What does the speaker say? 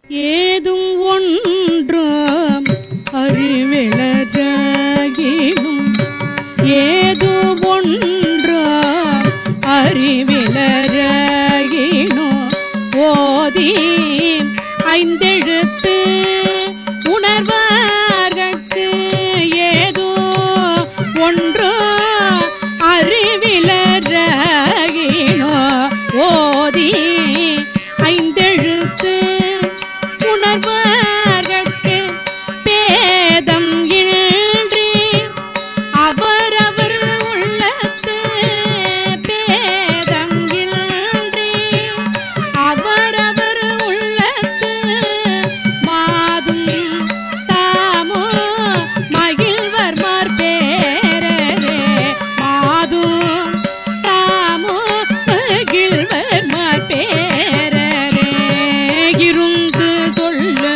ஏதும் ஒன்றும் அறிவிலராகினும் ஏது ஒன்றும் அறிவிலராகினோ ஓதி ஐந்தெழுத்து உணர்வார்கட்கு ஏதோ ஒன்றோ அறிவிலராகினோ ஓதி ஐந்தெழுத்து உணர்வார்கட்கு பேதம் இன்றி அவரவர் உள்ளத்து பேதம் இன்றி அவரவர் உள்ளத்து மாதும் தாமோ மகிழ்வர் மார்பேரரே மாதும் தாமோ மகிழ்வர் மார்பேரரே இருந்து சொல்ல